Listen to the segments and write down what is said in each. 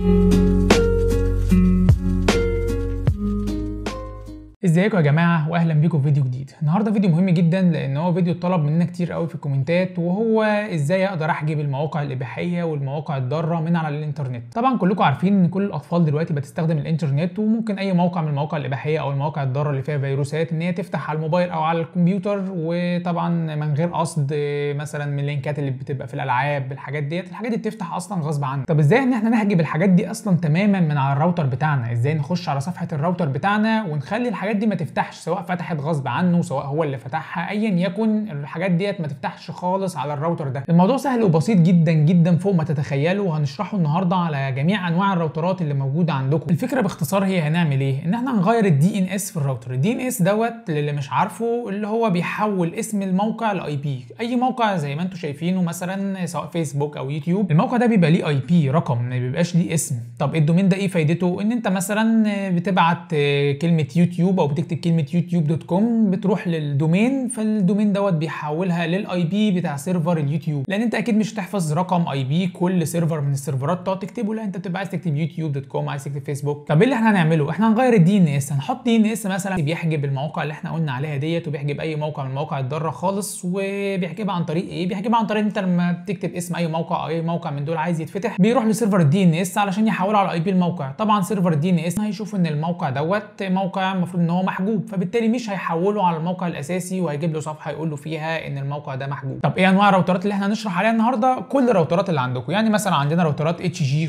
ازيكم يا جماعه واهلا بيكم في فيديو جديد النهارده فيديو مهم جدا لان هو فيديو طلب مننا كتير قوي في الكومنتات وهو ازاي اقدر احجب المواقع الاباحيه والمواقع الضاره من على الانترنت طبعا كلكم عارفين ان كل الاطفال دلوقتي بتستخدم الانترنت وممكن اي موقع من المواقع الاباحيه او المواقع الضاره اللي فيها فيروسات ان هي تفتح على الموبايل او على الكمبيوتر وطبعا من غير قصد مثلا من اللينكات اللي بتبقى في الالعاب الحاجات ديت الحاجات دي بتفتح اصلا غصب عنك طب ازاي ان احنا نحجب الحاجات دي اصلا تماما من على الراوتر بتاعنا ازاي نخش على صفحه الراوتر بتاعنا ونخلي الحاجات دي ما تفتحش سواء فتحت غصب عنه سواء هو اللي فتحها ايا يكن الحاجات ديت ما تفتحش خالص على الراوتر ده الموضوع سهل وبسيط جدا جدا فوق ما تتخيلوا وهنشرحه النهارده على جميع انواع الراوترات اللي موجوده عندكم الفكره باختصار هي هنعمل ايه ان احنا هنغير الدي ان اس في الراوتر الدي ان اس دوت للي مش عارفه اللي هو بيحول اسم الموقع لاي بي اي موقع زي ما انتم شايفينه مثلا سواء فيسبوك او يوتيوب الموقع ده بيبقى ليه اي بي رقم ما بيبقاش ليه اسم طب الدومين ده ايه فايدته ان انت مثلا بتبعت كلمه يوتيوب او بتكتب كلمه يوتيوب دوت كوم بتروح للدومين فالدومين دوت بيحولها للاي بي بتاع سيرفر اليوتيوب لان انت اكيد مش هتحفظ رقم اي بي كل سيرفر من السيرفرات تقعد تكتبه لا انت بتبقى عايز تكتب يوتيوب دوت كوم عايز تكتب فيسبوك طب ايه اللي احنا هنعمله احنا هنغير الدي ان اس هنحط دي ان اس مثلا بيحجب المواقع اللي احنا قلنا عليها ديت وبيحجب اي موقع من المواقع الضاره خالص وبيحجبها عن طريق ايه بيحجبها عن طريق انت لما بتكتب اسم اي موقع او اي موقع من دول عايز يتفتح بيروح لسيرفر الدي ان اس علشان يحوله على اي بي الموقع طبعا سيرفر الدي ان اس هيشوف ان الموقع دوت موقع المفروض ان هو محجوب فبالتالي مش هيحوله على الموقع الاساسي وهيجيب له صفحه يقول له فيها ان الموقع ده محجوب طب ايه انواع الراوترات اللي احنا هنشرح عليها النهارده كل الراوترات اللي عندكم يعني مثلا عندنا راوترات اتش جي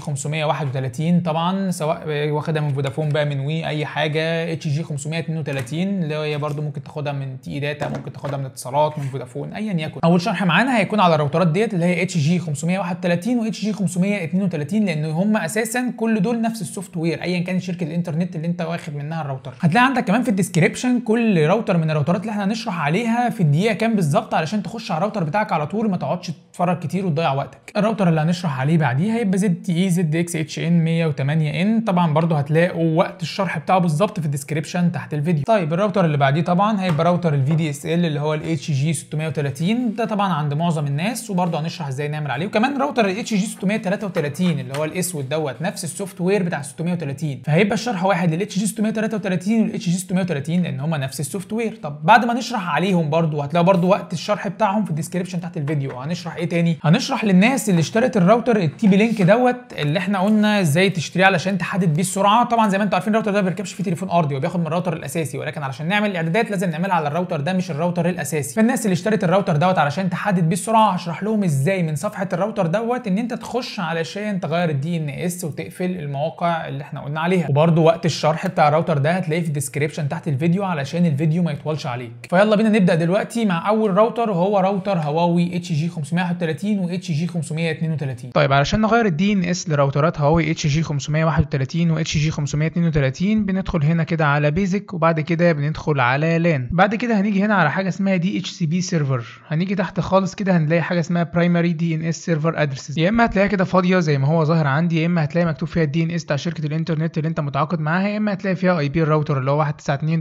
531 طبعا سواء واخدها من فودافون بقى من وي اي حاجه اتش جي 532 اللي هي برده ممكن تاخدها من تي داتا ممكن تاخدها من اتصالات من فودافون ايا يكن اول شرح معانا هيكون على الراوترات ديت اللي هي اتش جي 531 و اتش جي 532 لان هم اساسا كل دول نفس السوفت وير ايا كانت شركه الانترنت اللي انت واخد منها الراوتر هتلاقي عندك كمان في الديسكربشن كل راوتر من الراوترات اللي احنا هنشرح عليها في الدقيقه كام بالظبط علشان تخش على الراوتر بتاعك على طول ما تقعدش تتفرج كتير وتضيع وقتك الراوتر اللي هنشرح عليه بعديه هيبقى زد تي اي زد اكس اتش ان 108 ان طبعا برضو هتلاقوا وقت الشرح بتاعه بالظبط في الديسكربشن تحت الفيديو طيب الراوتر اللي بعديه طبعا هيبقى راوتر الفي دي اس ال اللي هو الاتش جي 630 ده طبعا عند معظم الناس وبرضو هنشرح ازاي نعمل عليه وكمان راوتر الاتش جي 633 اللي هو الاسود دوت نفس السوفت وير بتاع 630 فهيبقى الشرح واحد للاتش جي 633 والاتش جي 630 لان هما نفس السوفت وير طب بعد ما نشرح عليهم برضو هتلاقوا برضو وقت الشرح بتاعهم في الديسكربشن تحت الفيديو هنشرح ايه تاني هنشرح للناس اللي اشترت الراوتر التي بي لينك دوت اللي احنا قلنا ازاي تشتريه علشان تحدد بيه السرعه طبعا زي ما انتم عارفين الراوتر ده ما بيركبش فيه تليفون ارضي وبياخد من الراوتر الاساسي ولكن علشان نعمل الاعدادات لازم نعملها على الراوتر ده مش الراوتر الاساسي فالناس اللي اشترت الراوتر دوت علشان تحدد بيه السرعه هشرح لهم ازاي من صفحه الراوتر دوت ان انت تخش علشان تغير الدي ان اس وتقفل المواقع اللي احنا قلنا عليها وبرده وقت الشرح بتاع الراوتر ده هتلاقيه في الديسكربشن تحت الفيديو علشان الفيديو ما يطولش عليك فيلا بينا نبدا دلوقتي مع اول راوتر وهو راوتر هواوي اتش جي 531 و اتش جي 532 طيب علشان نغير الدي ان اس لراوترات هواوي اتش جي 531 و اتش جي 532 بندخل هنا كده على بيزك وبعد كده بندخل على لان بعد كده هنيجي هنا على حاجه اسمها دي اتش سي بي سيرفر هنيجي تحت خالص كده هنلاقي حاجه اسمها برايمري دي ان اس سيرفر ادرسز يا اما هتلاقيها كده فاضيه زي ما هو ظاهر عندي يا اما هتلاقي مكتوب فيها الدي ان اس بتاع شركه الانترنت اللي انت متعاقد معاها يا اما هتلاقي فيها اي بي الراوتر اللي هو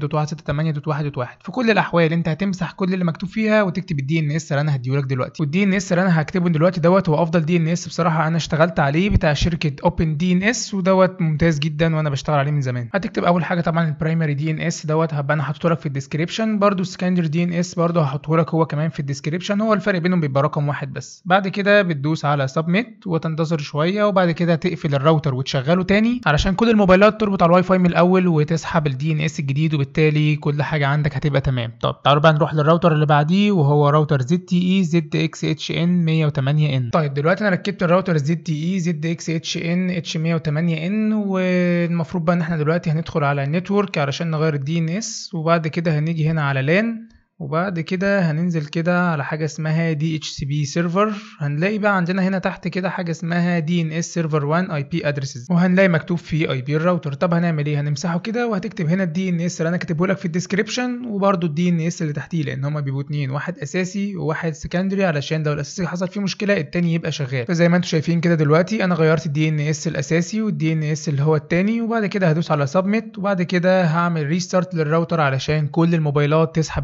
192.168.1.1 في كل الاحوال انت هتمسح كل اللي مكتوب فيها وتكتب الدي ان اس اللي انا هديهولك دلوقتي والدي ان اس اللي انا هكتبه دلوقتي دوت هو افضل دي ان اس بصراحه انا اشتغلت عليه بتاع شركه اوبن دي ان اس ودوت ممتاز جدا وانا بشتغل عليه من زمان هتكتب اول حاجه طبعا البرايمري دي ان اس دوت هبقى انا حاطه لك في الديسكربشن برده السكندري دي ان اس برده هحطه لك هو كمان في الديسكربشن هو الفرق بينهم بيبقى رقم واحد بس بعد كده بتدوس على سبميت وتنتظر شويه وبعد كده تقفل الراوتر وتشغله تاني علشان كل الموبايلات تربط على الواي فاي من الاول وتسحب الدي ان اس الجديد وبالتالي كل حاجه عندك هتبقى تمام طب تعالوا بقى نروح للراوتر اللي بعديه وهو راوتر زد تي اي زد اكس اتش ان 108 ان طيب دلوقتي انا ركبت الراوتر زد تي اي زد اكس اتش ان اتش 108 ان والمفروض بقى ان احنا دلوقتي هندخل على النتورك علشان نغير الدي ان اس وبعد كده هنيجي هنا على لان وبعد كده هننزل كده على حاجه اسمها دي اتش سي بي سيرفر هنلاقي بقى عندنا هنا تحت كده حاجه اسمها دي ان اس سيرفر 1 اي بي ادرسز وهنلاقي مكتوب فيه اي بي الراوتر طب هنعمل ايه هنمسحه كده وهتكتب هنا الدي ان اس اللي انا كاتبه لك في الديسكربشن وبرده الدي ان اس اللي تحتيه لان هما بيبقوا اتنين واحد اساسي وواحد سكندري علشان لو الاساسي حصل فيه مشكله التاني يبقى شغال فزي ما انتم شايفين كده دلوقتي انا غيرت الدي ان اس الاساسي والدي ان اس اللي هو التاني وبعد كده هدوس على سبميت وبعد كده هعمل ريستارت للراوتر علشان كل الموبايلات تسحب الدي ان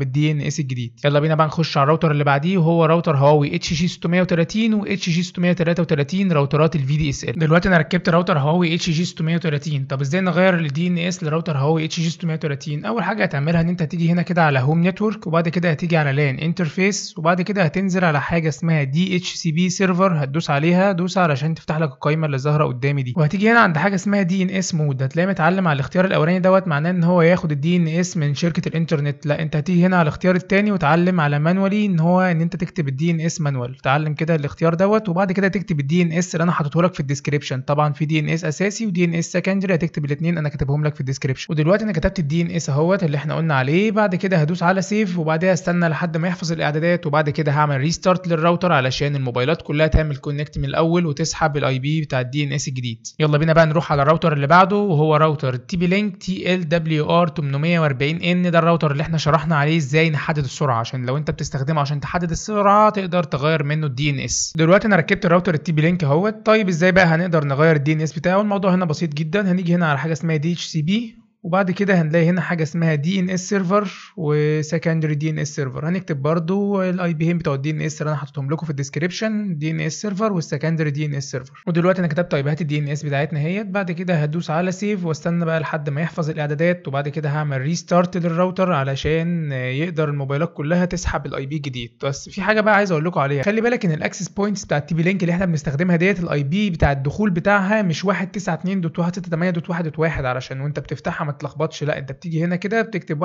اس الجديد يلا بينا بقى نخش على الراوتر اللي بعديه وهو راوتر هواوي اتش جي 630 و اتش جي 633 راوترات الفي دي اس ال دلوقتي انا ركبت راوتر هواوي اتش جي 630 طب ازاي نغير الدي ان اس لراوتر هواوي اتش جي 630 اول حاجه هتعملها ان انت هتيجي هنا كده على هوم نتورك وبعد كده هتيجي على لان انترفيس وبعد كده هتنزل على حاجه اسمها دي اتش سي بي سيرفر هتدوس عليها دوس علشان تفتح لك القائمه اللي ظاهره قدامي دي وهتيجي هنا عند حاجه اسمها دي ان اس مود هتلاقي متعلم على الاختيار الاولاني دوت معناه ان هو ياخد الدي ان اس من شركه الانترنت لا انت هتيجي هنا على الاختيار الثاني وتعلم على مانوالي ان هو ان انت تكتب الدي ان اس مانوال تعلم كده الاختيار دوت وبعد كده تكتب الدي ان اس اللي انا حاطته لك في الديسكربشن طبعا في دي ان اس اساسي ودي ان اس سكندري هتكتب الاثنين انا كاتبهم لك في الديسكربشن ودلوقتي انا كتبت الدي ان اس اهوت اللي احنا قلنا عليه بعد كده هدوس على سيف وبعدها استنى لحد ما يحفظ الاعدادات وبعد كده هعمل ريستارت للراوتر علشان الموبايلات كلها تعمل كونكت من الاول وتسحب الاي بي بتاع الدي ان اس الجديد يلا بينا بقى نروح على الراوتر اللي بعده وهو راوتر تي بي لينك تي ال دبليو ار 840 ان ده الراوتر اللي احنا شرحنا عليه ازاي نحدد السرعه عشان لو انت بتستخدمه عشان تحدد السرعه تقدر تغير منه الدي ان اس دلوقتي انا ركبت الراوتر التي بي لينك اهوت طيب ازاي بقى هنقدر نغير الدي ان اس بتاعه الموضوع هنا بسيط جدا هنيجي هنا على حاجه اسمها دي اتش سي بي وبعد كده هنلاقي هنا حاجه اسمها دي ان اس سيرفر وسكندري دي ان اس سيرفر هنكتب برضو الاي بي ام بتوع الدي ان اس اللي انا حاططهم لكم في الديسكربشن دي ان اس سيرفر والسكندري دي ان اس سيرفر ودلوقتي انا كتبت اي بيات الدي ان اس بتاعتنا اهيت بعد كده هدوس على سيف واستنى بقى لحد ما يحفظ الاعدادات وبعد كده هعمل ريستارت للراوتر علشان يقدر الموبايلات كلها تسحب الاي بي الجديد بس في حاجه بقى عايز اقول لكم عليها خلي بالك ان الاكسس بوينتس بتاع التي بي لينك اللي احنا بنستخدمها ديت الاي بي بتاع الدخول بتاعها مش 192.168.1.1 علشان وانت بتفتحها ما تلخبطش لا انت بتيجي هنا كده بتكتب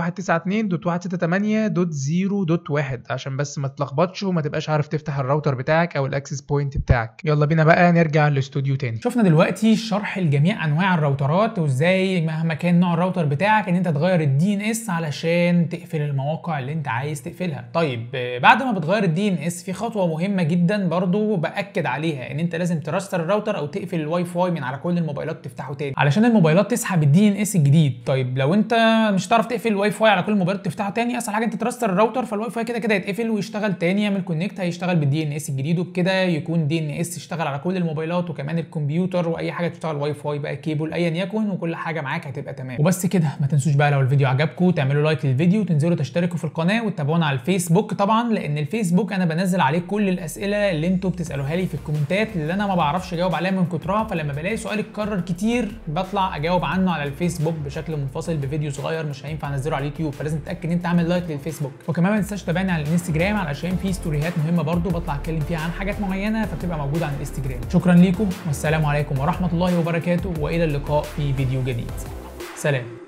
192.168.0.1 عشان بس ما تلخبطش وما تبقاش عارف تفتح الراوتر بتاعك او الاكسس بوينت بتاعك يلا بينا بقى نرجع للاستوديو تاني شفنا دلوقتي شرح لجميع انواع الراوترات وازاي مهما كان نوع الراوتر بتاعك ان انت تغير الدي ان اس علشان تقفل المواقع اللي انت عايز تقفلها طيب بعد ما بتغير الدي ان اس في خطوه مهمه جدا برضو باكد عليها ان انت لازم ترستر الراوتر او تقفل الواي فاي من على كل الموبايلات تفتحه تاني علشان الموبايلات تسحب الدي ان اس الجديد طيب لو انت مش هتعرف تقفل الواي فاي على كل الموبايلات تفتحه تاني اسهل حاجه انت ترستر الراوتر فالواي فاي كده كده يتقفل ويشتغل تاني يعمل كونكت هيشتغل بالدي ان اس الجديد وبكده يكون دي ان اس يشتغل على كل الموبايلات وكمان الكمبيوتر واي حاجه تشتغل واي فاي بقى كيبل ايا يكن وكل حاجه معاك هتبقى تمام وبس كده ما تنسوش بقى لو الفيديو عجبكم تعملوا لايك للفيديو وتنزلوا تشتركوا في القناه وتتابعونا على الفيسبوك طبعا لان الفيسبوك انا بنزل عليه كل الاسئله اللي انتوا بتسالوها لي في الكومنتات اللي انا ما بعرفش اجاوب عليها من كترها فلما بلاقي سؤال اتكرر كتير بطلع اجاوب عنه على الفيسبوك بشكل منفصل بفيديو صغير مش هينفع انزله على اليوتيوب فلازم تتاكد ان انت عامل لايك للفيسبوك وكمان ما تنساش تتابعني على الانستجرام علشان في ستوريهات مهمه برضو بطلع اتكلم فيها عن حاجات معينه فبتبقى موجوده على الانستجرام شكرا ليكم والسلام عليكم ورحمه الله وبركاته والى اللقاء في فيديو جديد سلام